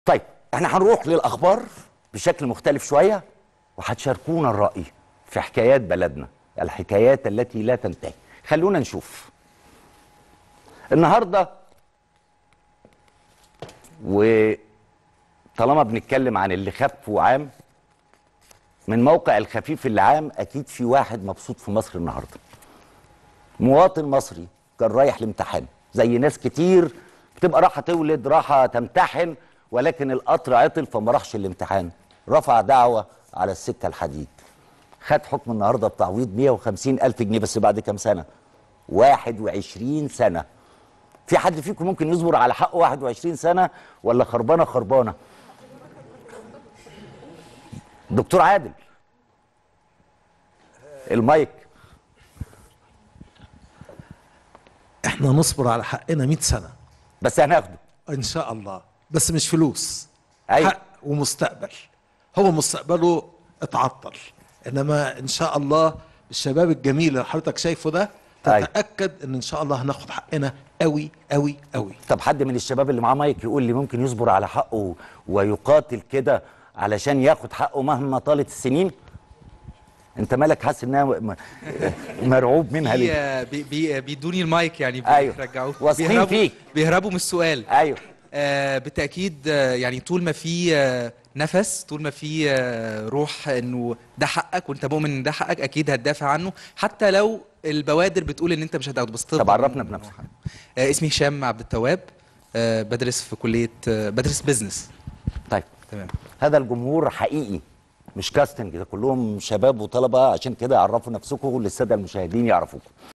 طيب احنا هنروح للاخبار بشكل مختلف شويه وهتشاركونا الراي في حكايات بلدنا الحكايات التي لا تنتهي خلونا نشوف النهارده وطالما بنتكلم عن اللي خف وعام من موقع الخفيف اللي عام اكيد في واحد مبسوط في مصر النهارده مواطن مصري كان رايح الامتحان زي ناس كتير بتبقى رايحه تولد رايحه تمتحن ولكن القطر عطل فما راحش الامتحان رفع دعوه على السكه الحديد خد حكم النهارده بتعويض 150 الف جنيه بس بعد كام سنه 21 سنه في حد فيكم ممكن يصبر على حقه 21 سنه ولا خربانه خربانه دكتور عادل المايك احنا نصبر على حقنا 100 سنه بس هناخده ان شاء الله بس مش فلوس أيوة. حق ومستقبل هو مستقبله اتعطل انما ان شاء الله الشباب الجميل اللي حضرتك شايفه ده أيوة. تتاكد ان ان شاء الله هناخد حقنا قوي قوي قوي طب حد من الشباب اللي معاه مايك يقول لي ممكن يصبر على حقه ويقاتل كده علشان ياخد حقه مهما طالت السنين انت مالك حاسس انها م- مرعوب منها ليه بي بي بيدوني المايك يعني أيوة. بيرجعوه واثقين بيهربوا- فيك. بيهربوا من السؤال ايوه آه بالتاكيد آه يعني طول ما في آه نفس طول ما في آه روح انه ده حقك وانت مؤمن ان ده حقك اكيد هتدافع عنه حتى لو البوادر بتقول ان انت مش هتاخده بس طب تفضل عرفنا إنه- بنفسك آه اسمي هشام عبد التواب آه بدرس في كليه آه بدرس بزنس طيب تمام هذا الجمهور حقيقي مش كاستنج ده كلهم شباب وطلبه عشان كده عرفوا نفسكم للساده المشاهدين يعرفوكم